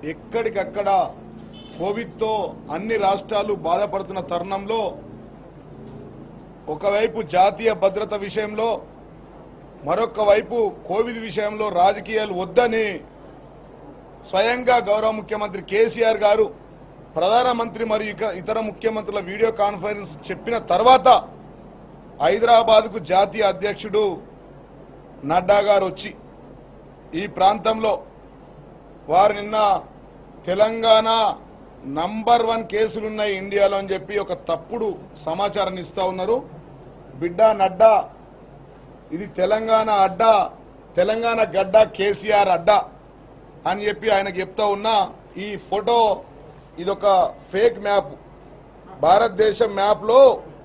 ఎక్కడికక్కడ కోవిడ్తో అన్ని రాష్ట్రాలు బాధపడుతున్న తరుణంలో ఒకవైపు జాతీయ భద్రత విషయంలో మరొక వైపు కోవిడ్ విషయంలో రాజకీయాలు వద్దని స్వయంగా గౌరవ ముఖ్యమంత్రి కేసీఆర్ గారు ప్రధానమంత్రి మరియు ఇక ఇతర ముఖ్యమంత్రుల వీడియో కాన్ఫరెన్స్ చెప్పిన తర్వాత హైదరాబాద్కు జాతీయ అధ్యక్షుడు నడ్డా గారు వచ్చి ఈ ప్రాంతంలో వారు నిన్న తెలంగాణ నంబర్ వన్ కేసులున్నాయి ఇండియాలో అని చెప్పి ఒక తప్పుడు సమాచారాన్ని ఇస్తా ఉన్నారు బిడ్డ నడ్డా ఇది తెలంగాణ అడ్డా తెలంగాణ గడ్డ కేసీఆర్ అడ్డా అని చెప్పి ఆయనకు చెప్తా ఉన్నా ఈ ఫోటో ఇదొక ఫేక్ మ్యాప్ భారతదేశం మ్యాప్లో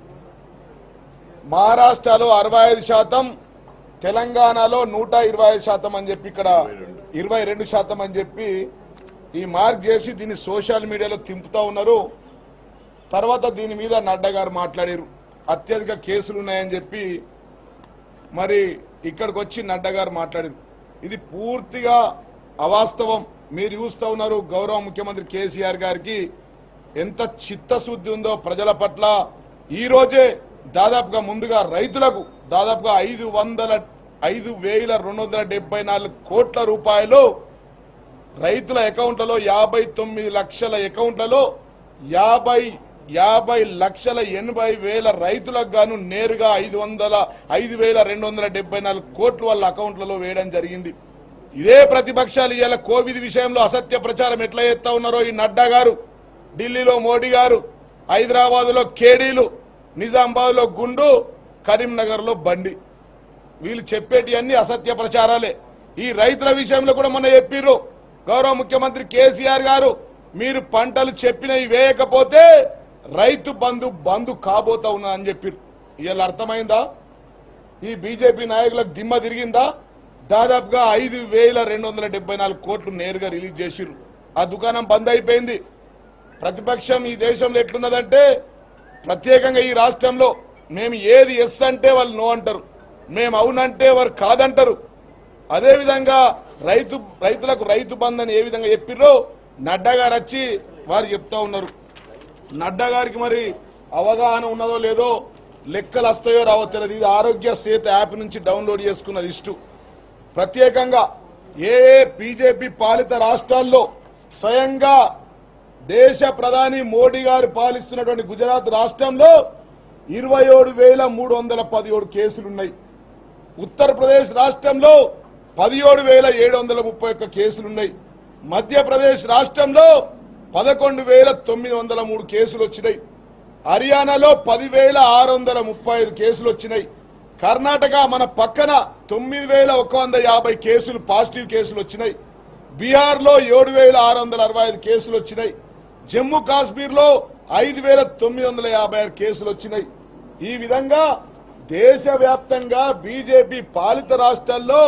మహారాష్ట్రలో అరవై ఐదు శాతం తెలంగాణలో నూట ఇరవై ఐదు శాతం అని చెప్పి ఇక్కడ ఇరవై రెండు శాతం అని చెప్పి ఈ మార్క్ చేసి దీన్ని సోషల్ మీడియాలో తింపుతా ఉన్నారు తర్వాత దీని మీద నడ్డా గారు మాట్లాడారు అత్యధిక కేసులు ఉన్నాయని చెప్పి మరి ఇక్కడికి వచ్చి నడ్డా గారు మాట్లాడారు ఇది పూర్తిగా అవాస్తవం మీరు చూస్తూ ఉన్నారు గౌరవ ముఖ్యమంత్రి కేసీఆర్ గారికి ఎంత చిత్తశుద్ధి ఉందో ప్రజల పట్ల ఈ రోజే దాదాపుగా ముందుగా రైతులకు దాదాపుగా ఐదు వందల ఐదు వేల రెండు వందల డెబ్బై నాలుగు కోట్ల రూపాయలు రైతుల అకౌంట్లలో యాభై తొమ్మిది లక్షల అకౌంట్లలో యాభై యాభై లక్షల ఎనభై వేల రైతులకు గాను నేరుగా ఐదు వందల ఐదు వేల రెండు వందల డెబ్బై నాలుగు కోట్లు వాళ్ళ అకౌంట్లలో వేయడం జరిగింది ఇదే ప్రతిపక్షాలు ఇవాళ కోవిడ్ విషయంలో అసత్య ప్రచారం ఎట్లా చేస్తా ఉన్నారో ఈ నడ్డా గారు ఢిల్లీలో మోడీ గారు హైదరాబాద్ లో కేడీలు నిజామాబాద్ లో గుండు కరీంనగర్ లో బండి వీళ్ళు చెప్పేటి అన్ని అసత్య ప్రచారాలే ఈ రైతుల విషయంలో కూడా మొన్న చెప్పిర్రు గౌరవ ముఖ్యమంత్రి కేసీఆర్ గారు మీరు పంటలు చెప్పినవి వేయకపోతే రైతు బంధు బంధు కాబోతా ఉన్నా అని చెప్పిర్రు ఇవాళ అర్థమైందా ఈ బీజేపీ నాయకులకు దిమ్మ తిరిగిందా దాదాపుగా ఐదు వేల రెండు వందల డెబ్బై నాలుగు కోట్లు నేరుగా రిలీజ్ చేసిర్రు ఆ దుకాణం బంద్ అయిపోయింది ప్రతిపక్షం ఈ దేశంలో ఎట్లున్నదంటే ప్రత్యేకంగా ఈ రాష్ట్రంలో మేము ఏది ఎస్ అంటే వాళ్ళు నో అంటారు మేము అవునంటే వారు కాదంటారు అదేవిధంగా రైతు రైతులకు రైతు బంధు ఏ విధంగా చెప్పిర్రో నడ్డా గారు వచ్చి వారు చెప్తా ఉన్నారు నడ్డా గారికి మరి అవగాహన ఉన్నదో లేదో లెక్కలు వస్తాయో రావో తెలియదు ఇది ఆరోగ్య సేతు యాప్ నుంచి డౌన్లోడ్ చేసుకున్న లిస్టు ప్రత్యేకంగా ఏ ఏ బీజేపీ పాలిత రాష్ట్రాల్లో స్వయంగా దేశ ప్రధాని మోడీ గారు పాలిస్తున్నటువంటి గుజరాత్ రాష్ట్రంలో ఇరవై ఏడు వేల మూడు వందల పదిహేడు కేసులున్నాయి ఉత్తరప్రదేశ్ రాష్ట్రంలో పదిహేడు వేల ఏడు వందల ముప్పై ఒక్క కేసులున్నాయి మధ్యప్రదేశ్ రాష్ట్రంలో పదకొండు వేల తొమ్మిది వందల మూడు కేసులు వచ్చినాయి హర్యానాలో పదివేల ఆరు వందల ముప్పై ఐదు కేసులు వచ్చినాయి కర్ణాటక మన పక్కన తొమ్మిది వేల ఒక వంద యాభై కేసులు పాజిటివ్ కేసులు వచ్చినాయి బీహార్లో ఏడు వేల ఆరు వందల అరవై ఐదు కేసులు వచ్చినాయి జమ్మూ కాశ్మీర్లో ఐదు వేల తొమ్మిది వందల యాభై ఆరు కేసులు వచ్చినాయి ఈ విధంగా దేశవ్యాప్తంగా బీజేపీ పాలిత రాష్ట్రాల్లో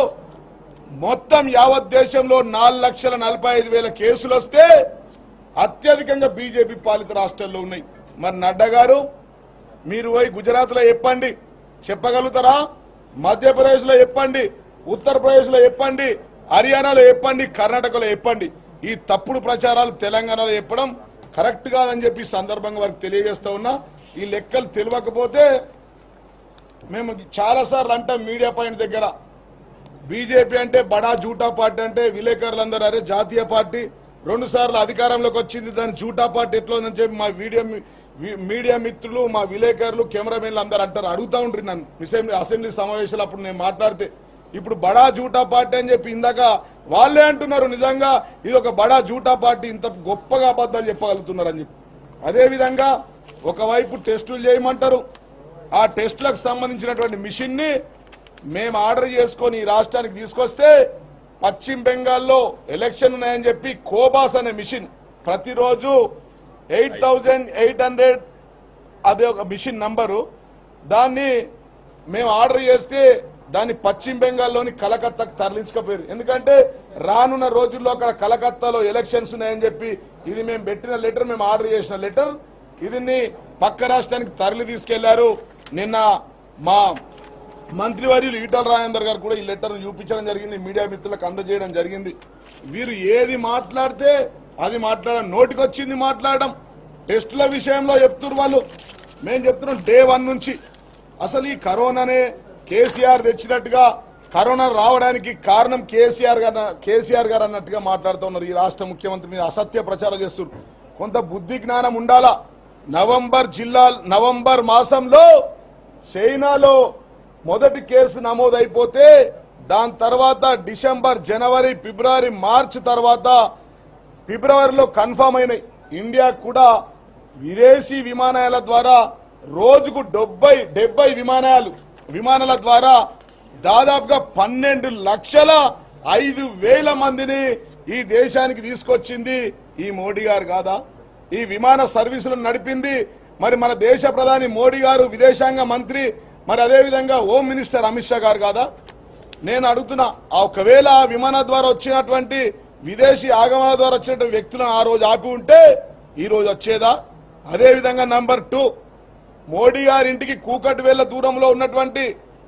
మొత్తం యావత్ దేశంలో నాలుగు లక్షల నలభై ఐదు వేల కేసులు వస్తే అత్యధికంగా బీజేపీ పాలిత రాష్ట్రాల్లో ఉన్నాయి మరి నడ్డా గారు మీరు పోయి గుజరాత్ లో చెప్పండి చెప్పగలుగుతారా మధ్యప్రదేశ్ లో చెప్పండి ఉత్తరప్రదేశ్ లో చెప్పండి హర్యానాలో చెప్పండి కర్ణాటకలో చెప్పండి ఈ తప్పుడు ప్రచారాలు తెలంగాణలో చెప్పడం కరెక్ట్ కాదని చెప్పి ఈ సందర్భంగా వారికి తెలియజేస్తా ఉన్నా ఈ లెక్కలు తెలియకపోతే మేము చాలా సార్లు అంటాం మీడియా పాయింట్ దగ్గర బీజేపీ అంటే బడా జూటా పార్టీ అంటే విలేకరులందరూ అరే జాతీయ పార్టీ రెండు సార్లు అధికారంలోకి వచ్చింది దాని జూటా పార్టీ ఎట్లా ఉందని చెప్పి మా వీడియో మీ- వి- మీడియా మిత్రులు మా విలేకరులు కెమెరామెన్లు అందరూ అంటారు అడుగుతా ఉంటారు నన్ను అసెంబ్లీ అసెంబ్లీ సమావేశాలు అప్పుడు నేను మాట్లాడితే ఇప్పుడు బడా జూటా పార్టీ అని చెప్పి ఇందాక వాళ్ళే అంటున్నారు నిజంగా ఇది ఒక బడా జూటా పార్టీ ఇంత గొప్పగా అబద్ధాలు చెప్పగలుగుతున్నారు అని చెప్పి అదేవిధంగా ఒకవైపు టెస్టులు చేయమంటారు ఆ టెస్టులకు సంబంధించినటువంటి మిషన్ ని మేము ఆర్డర్ చేసుకొని ఈ రాష్ట్రానికి తీసుకొస్తే పశ్చిమ బెంగాల్లో ఎలక్షన్ ఉన్నాయని చెప్పి కోబాస్ అనే మిషన్ ప్రతిరోజు ఎయిట్ థౌజండ్ ఎయిట్ హండ్రెడ్ అదే ఒక మిషన్ నంబరు దాన్ని మేము ఆర్డర్ చేస్తే దాన్ని పశ్చిమ బెంగాల్లోని కలకత్తాకు తరలించకపోయారు ఎందుకంటే రానున్న రోజుల్లో అక్కడ కలకత్తాలో ఎలక్షన్స్ ఉన్నాయని చెప్పి ఇది మేము పెట్టిన లెటర్ మేము ఆర్డర్ చేసిన లెటర్ ఇది పక్క రాష్ట్రానికి తరలి తీసుకెళ్లారు నిన్న మా మంత్రివర్యులు ఈటల రాజేందర్ గారు కూడా ఈ లెటర్ చూపించడం జరిగింది మీడియా మిత్రులకు అందజేయడం జరిగింది వీరు ఏది మాట్లాడితే అది మాట్లాడడం నోటికొచ్చింది మాట్లాడడం టెస్టుల విషయంలో చెప్తున్నారు వాళ్ళు మేము చెప్తున్నాం డే వన్ నుంచి అసలు ఈ కరోనానే కేసీఆర్ తెచ్చినట్టుగా కరోనా రావడానికి కారణం కేసీఆర్ గారు కేసీఆర్ గారు అన్నట్టుగా మాట్లాడుతూ ఉన్నారు ఈ రాష్ట్ర ముఖ్యమంత్రి మీద అసత్య ప్రచారం చేస్తున్నారు కొంత బుద్ధి జ్ఞానం ఉండాలా నవంబర్ జిల్లా నవంబర్ మాసంలో చైనాలో మొదటి కేసు నమోదైపోతే దాని తర్వాత డిసెంబర్ జనవరి ఫిబ్రవరి మార్చ్ తర్వాత ఫిబ్రవరిలో కన్ఫర్మ్ అయినాయి ఇండియా కూడా విదేశీ విమానాల ద్వారా రోజుకు డెబ్బై డెబ్బై విమానాలు విమానాల ద్వారా దాదాపుగా పన్నెండు లక్షల ఐదు వేల మందిని ఈ దేశానికి తీసుకొచ్చింది ఈ మోడీ గారు కాదా ఈ విమాన సర్వీసులను నడిపింది మరి మన దేశ ప్రధాని మోడీ గారు విదేశాంగ మంత్రి మరి అదే విధంగా హోమ్ మినిస్టర్ అమిత్ షా గారు కాదా నేను అడుగుతున్నా ఆ ఒకవేళ ఆ విమాన ద్వారా వచ్చినటువంటి విదేశీ ఆగమనాల ద్వారా వచ్చినటువంటి వ్యక్తులను ఆ రోజు ఆపి ఉంటే ఈ రోజు వచ్చేదా అదే విధంగా నంబర్ టూ మోడీ గారి ఇంటికి కూకట్ వేల దూరంలో ఉన్నటువంటి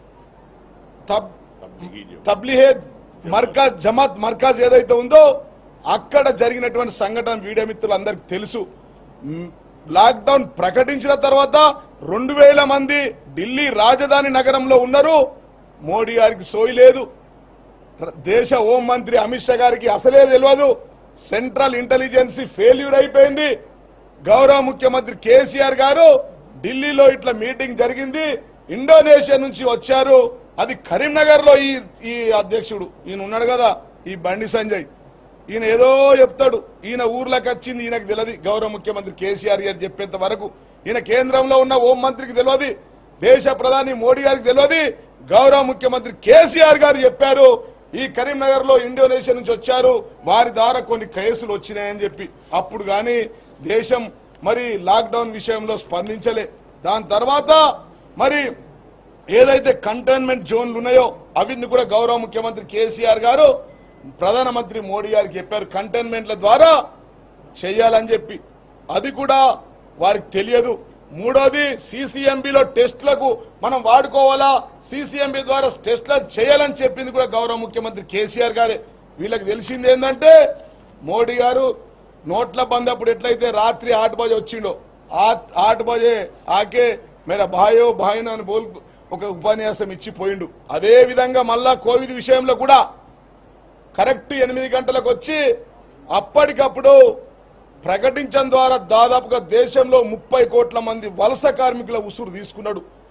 తబ్ తబ్లిహేద్ మర్కజ్ జమాత్ మర్కజ్ ఏదైతే ఉందో అక్కడ జరిగినటువంటి సంఘటన వీడియో మిత్రులందరికీ తెలుసు మ్, లాక్డౌన్ ప్రకటించిన తర్వాత రెండు వేల మంది ఢిల్లీ రాజధాని నగరంలో ఉన్నారు మోడీ గారికి సోయి లేదు ర- దేశ హోం మంత్రి అమిత్ షా గారికి అసలే తెలియదు సెంట్రల్ ఇంటెలిజెన్స్ ఫెయిల్యూర్ అయిపోయింది గౌరవ ముఖ్యమంత్రి కేసీఆర్ గారు ఢిల్లీలో ఇట్లా మీటింగ్ జరిగింది ఇండోనేషియా నుంచి వచ్చారు అది కరీంనగర్ లో ఈ ఈ అధ్యక్షుడు ఈయన ఉన్నాడు కదా ఈ బండి సంజయ్ ఈయన ఏదో చెప్తాడు ఈయన ఊర్లోకి వచ్చింది ఈయనకు తెలియదు గౌరవ ముఖ్యమంత్రి కేసీఆర్ గారు చెప్పేంత వరకు ఈయన కేంద్రంలో ఉన్న హోం మంత్రికి తెలియదు దేశ ప్రధాని మోడీ గారికి తెలియదు గౌరవ ముఖ్యమంత్రి కేసీఆర్ గారు చెప్పారు ఈ కరీంనగర్ లో ఇండోనేషియా నుంచి వచ్చారు వారి ద్వారా కొన్ని కేసులు వచ్చినాయని చెప్పి అప్పుడు గాని దేశం మరి లాక్డౌన్ విషయంలో స్పందించలే దాని తర్వాత మరి ఏదైతే కంటైన్మెంట్ జోన్లు ఉన్నాయో అవిని కూడా గౌరవ ముఖ్యమంత్రి కేసీఆర్ గారు ప్రధానమంత్రి మోడీ గారికి చెప్పారు కంటైన్మెంట్ల ద్వారా చేయాలని చెప్పి అది కూడా వారికి తెలియదు మూడోది సిసిఎంబిలో టెస్టులకు మనం వాడుకోవాలా సిసిఎంబి ద్వారా టెస్టులు చేయాలని చెప్పింది కూడా గౌరవ ముఖ్యమంత్రి కేసీఆర్ గారే వీళ్ళకి తెలిసింది ఏంటంటే మోడీ గారు నోట్ల బంద్ అప్పుడు ఎట్లయితే రాత్రి ఆట బజే వచ్చిండో ఆ- ఆట బజే ఆకే మేరా భాయో భాయన అని బోల్ ఒక ఉపన్యాసం ఇచ్చి పోయిండు అదే విధంగా మళ్ళా కోవిడ్ విషయంలో కూడా కరెక్ట్ ఎనిమిది గంటలకు వచ్చి అప్పటికప్పుడు ప్రకటించడం ద్వారా దాదాపుగా దేశంలో ముప్పై కోట్ల మంది వలస కార్మికుల ఉసురు తీసుకున్నాడు